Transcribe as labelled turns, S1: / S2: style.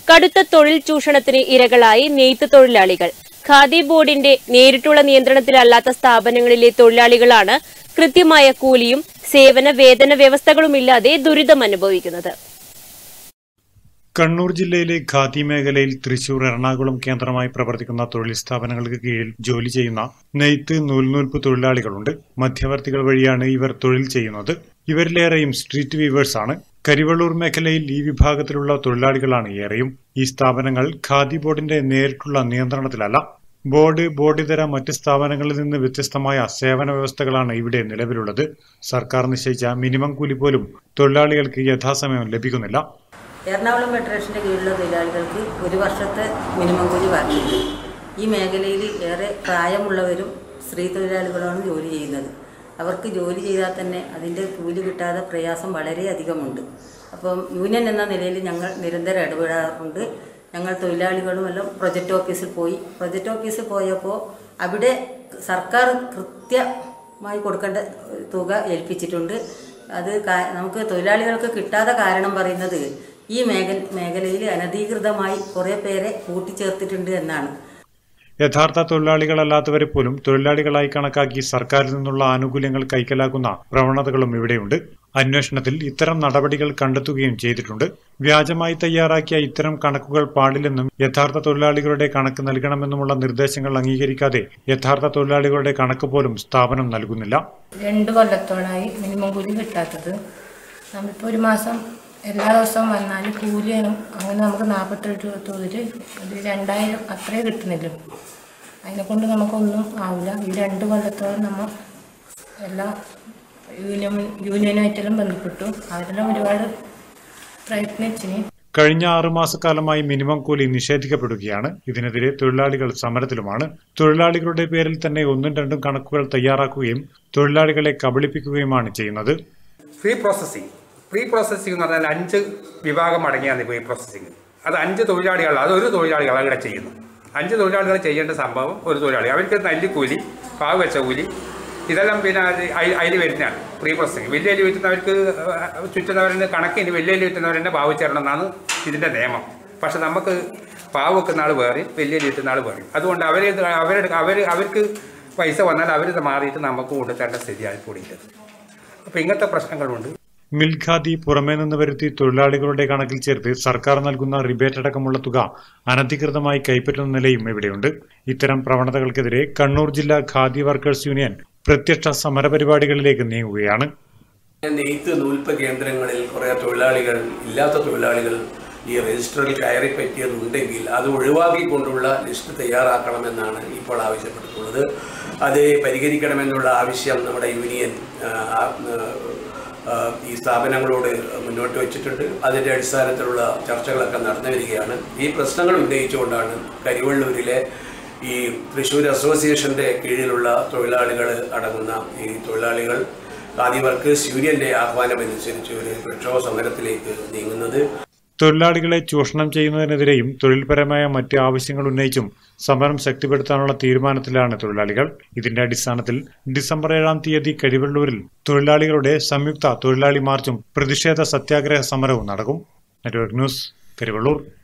S1: കടുത്ത തൊഴിൽ ചൂഷണത്തിന് ഇരകളായി നെയ്ത്ത് തൊഴിലാളികൾ ഖാദി ബോർഡിന്റെ നേരിട്ടുള്ള നിയന്ത്രണത്തിലല്ലാത്ത സ്ഥാപനങ്ങളിലെ തൊഴിലാളികളാണ് കൃത്യമായ കൂലിയും സേവന വേതന വ്യവസ്ഥകളുമില്ലാതെ ദുരിതം അനുഭവിക്കുന്നത്
S2: കണ്ണൂർ ജില്ലയിലെ ഖാദി മേഖലയിൽ തൃശൂർ എറണാകുളം കേന്ദ്രമായി പ്രവർത്തിക്കുന്ന തൊഴിൽ സ്ഥാപനങ്ങൾക്ക് കീഴിൽ ജോലി ചെയ്യുന്ന നെയ്ത്ത് നൂൽനൂൽപ്പ് തൊഴിലാളികളുണ്ട് മധ്യവർത്തികൾ വഴിയാണ് ഇവർ തൊഴിൽ ചെയ്യുന്നത് ഇവരിലേറെയും സ്ട്രീറ്റ് വീവേഴ്സ് ആണ് കരിവള്ളൂർ മേഖലയിൽ ഈ വിഭാഗത്തിലുള്ള തൊഴിലാളികളാണ് ഏറെയും ഈ സ്ഥാപനങ്ങൾ ഖാദി ബോർഡിന്റെ നേരിട്ടുള്ള നിയന്ത്രണത്തിലല്ല ബോർഡ് ബോർഡിതര മറ്റ് സ്ഥാപനങ്ങളിൽ നിന്ന് വ്യത്യസ്തമായ സേവന വ്യവസ്ഥകളാണ് ഇവിടെ നിലവിലുള്ളത് സർക്കാർ നിശ്ചയിച്ച മിനിമം കൂലി പോലും തൊഴിലാളികൾക്ക് യഥാസമയം ലഭിക്കുന്നില്ല
S3: എറണാകുളം ഫെഡറേഷൻ്റെ കീഴിലുള്ള തൊഴിലാളികൾക്ക് ഒരു വർഷത്തെ മിനിമം കൂലി ബാക്കിയുണ്ട് ഈ മേഖലയിൽ ഏറെ പ്രായമുള്ളവരും സ്ത്രീ തൊഴിലാളികളാണ് ജോലി ചെയ്യുന്നത് അവർക്ക് ജോലി ചെയ്താൽ തന്നെ അതിൻ്റെ കൂലി കിട്ടാതെ പ്രയാസം വളരെയധികമുണ്ട് അപ്പം യൂണിയൻ എന്ന നിലയിൽ ഞങ്ങൾ നിരന്തരം ഇടപെടാറുണ്ട് ഞങ്ങൾ തൊഴിലാളികളും എല്ലാം പ്രൊജക്റ്റ് ഓഫീസിൽ പോയി പ്രൊജക്റ്റ് ഓഫീസിൽ പോയപ്പോൾ അവിടെ സർക്കാർ കൃത്യമായി കൊടുക്കേണ്ട തുക ഏൽപ്പിച്ചിട്ടുണ്ട് അത് കാ- നമുക്ക് തൊഴിലാളികൾക്ക് കിട്ടാതെ കാരണം പറയുന്നത് ഈ മേഖല മേഖലയിൽ അനധികൃതമായി കുറേ പേരെ കൂട്ടിച്ചേർത്തിട്ടുണ്ട് എന്നാണ്
S2: യഥാർത്ഥ തൊഴിലാളികളല്ലാത്തവരെ പോലും തൊഴിലാളികളായി കണക്കാക്കി സർക്കാരിൽ നിന്നുള്ള ആനുകൂല്യങ്ങൾ കൈക്കലാക്കുന്ന പ്രവണതകളും ഇവിടെയുണ്ട് അന്വേഷണത്തിൽ ഇത്തരം നടപടികൾ കണ്ടെത്തുകയും ചെയ്തിട്ടുണ്ട് വ്യാജമായി തയ്യാറാക്കിയ ഇത്തരം കണക്കുകൾ പാടില്ലെന്നും യഥാർത്ഥ തൊഴിലാളികളുടെ കണക്ക് നൽകണമെന്നുമുള്ള നിർദ്ദേശങ്ങൾ അംഗീകരിക്കാതെ യഥാർത്ഥ തൊഴിലാളികളുടെ കണക്ക് പോലും സ്ഥാപനം നൽകുന്നില്ല
S4: രണ്ട് കൊല്ലത്തോളായി മിനിമം കൂലി കിട്ടാത്തത് നമ്മളിപ്പോൾ ഒരു മാസം എല്ലാ ദിവസവും വന്നാൽ കൂലിയാണ് അങ്ങനെ നമുക്ക് നാൽപ്പത്തെട്ട് തൊഴിൽ ഒരു രണ്ടായിരം അത്രേ കിട്ടുന്നില്ല അതിനെക്കൊണ്ട് നമുക്കൊന്നും ആവില്ല ഈ രണ്ട് കൊല്ലത്തോളം നമ്മൾ എല്ലാ യൂണിയൻ യൂണിയനായിട്ടെല്ലാം ബന്ധപ്പെട്ടു അവരെല്ലാം ഒരുപാട് പ്രയത്നിച്ചിന്
S2: കഴിഞ്ഞ ആറുമാസക്കാലമായി മിനിമം കൂലി നിഷേധിക്കപ്പെടുകയാണ് ഇതിനെതിരെ തൊഴിലാളികൾ സമരത്തിലുമാണ് തൊഴിലാളികളുടെ പേരിൽ തന്നെ ഒന്നും രണ്ടും കണക്കുകൾ തയ്യാറാക്കുകയും തൊഴിലാളികളെ കബളിപ്പിക്കുകയുമാണ് ചെയ്യുന്നത്
S5: പ്രീ പ്രോസസ്സിംഗ് പ്രീ പ്രോസസ്സിംഗ് എന്ന് പറഞ്ഞാൽ അഞ്ച് വിഭാഗം അടങ്ങിയാണ് പ്രീ പ്രോസസ്സിംഗ് അത് അഞ്ച് തൊഴിലാളികൾ അത് ഒരു തൊഴിലാളികൾ ഇവിടെ ചെയ്യുന്നു അഞ്ച് തൊഴിലാളികൾ ചെയ്യേണ്ട സംഭവം ഒരു തൊഴിലാളി അവർക്ക് നെല്ലിക്കൂലി പാവ് വെച്ച കൂലി ഇതെല്ലാം പിന്നെ അതിൽ വരുന്നതാണ് പ്രീ പ്രോസസ്സിംഗ് വലിയ അരി വിറ്റുന്നവർക്ക് ചുറ്റുന്നവരുടെ കണക്കിന് വലിയ അരി വിറ്റുന്നവരെന്നെ പാവ് ചേരണം എന്നാണ് ഇതിൻ്റെ നിയമം പക്ഷെ നമുക്ക് പാവ് വെക്കുന്ന ആൾ വേറെ വലിയ അരി വിറ്റുന്ന ആൾ വേറെ അതുകൊണ്ട് അവർ അവരുടെ അവർ അവർക്ക് പൈസ വന്നാൽ അവരിത് മാറിയിട്ട് നമുക്ക് കൊണ്ടുതരേണ്ട സ്ഥിതിയായി കൂടിയിട്ടത് അപ്പോൾ ഇങ്ങനത്തെ പ്രശ്നങ്ങളുണ്ട്
S2: മിൽഖാദി പുറമേ നിന്ന് വരുത്തി തൊഴിലാളികളുടെ കണക്കിൽ ചേർത്ത് സർക്കാർ നൽകുന്ന റിബേറ്റ് അടക്കമുള്ള തുക അനധികൃതമായി കൈപ്പറ്റുന്ന നിലയും ഇവിടെയുണ്ട് ഇത്തരം പ്രവണതകൾക്കെതിരെ കണ്ണൂർ ജില്ലാ ഖാദി വർക്കേഴ്സ് യൂണിയൻ പ്രത്യക്ഷ സമരപരിപാടികളിലേക്ക് നീങ്ങുകയാണ്
S6: നെയ്ത്ത് നൂൽപ്പ് കേന്ദ്രങ്ങളിൽ കുറേ തൊഴിലാളികൾ ഇല്ലാത്ത തൊഴിലാളികൾ ഈ രജിസ്റ്ററിൽ കയറി പറ്റിയതുണ്ടെങ്കിൽ അത് ഒഴിവാക്കിക്കൊണ്ടുള്ള ലിസ്റ്റ് തയ്യാറാക്കണമെന്നാണ് ഇപ്പോൾ ആവശ്യപ്പെട്ടിട്ടുള്ളത് അത് പരിഹരിക്കണമെന്നുള്ള ആവശ്യം നമ്മുടെ യൂണിയൻ ആ, ആ, ഈ സ്ഥാപനങ്ങളോട് മുന്നോട്ട് വെച്ചിട്ടുണ്ട് അതിൻ്റെ അടിസ്ഥാനത്തിലുള്ള ചർച്ചകളൊക്കെ നടന്നു വരികയാണ് ഈ പ്രശ്നങ്ങൾ ഉന്നയിച്ചുകൊണ്ടാണ് കരിവള്ളൂരിലെ ഈ തൃശ്ശൂർ അസോസിയേഷൻ്റെ കീഴിലുള്ള തൊഴിലാളികൾ അടങ്ങുന്ന ഈ തൊഴിലാളികൾ ഖാദി വർക്കേഴ്സ് യൂണിയന്റെ ആഹ്വാനമനുസരിച്ച് ഒരു പ്രക്ഷോഭ സമരത്തിലേക്ക് നീങ്ങുന്നത്
S2: തൊഴിലാളികളെ ചൂഷണം ചെയ്യുന്നതിനെതിരെയും തൊഴിൽപരമായ മറ്റ് ആവശ്യങ്ങൾ ഉന്നയിച്ചും സമരം ശക്തിപ്പെടുത്താനുള്ള തീരുമാനത്തിലാണ് തൊഴിലാളികൾ ഇതിന്റെ അടിസ്ഥാനത്തിൽ ഡിസംബർ ഏഴാം തീയതി കരിവള്ളൂരിൽ തൊഴിലാളികളുടെ സംയുക്ത തൊഴിലാളി മാർച്ചും പ്രതിഷേധ സത്യാഗ്രഹ സമരവും നടക്കും നെറ്റ്വർക്ക് ന്യൂസ് കരിവള്ളൂർ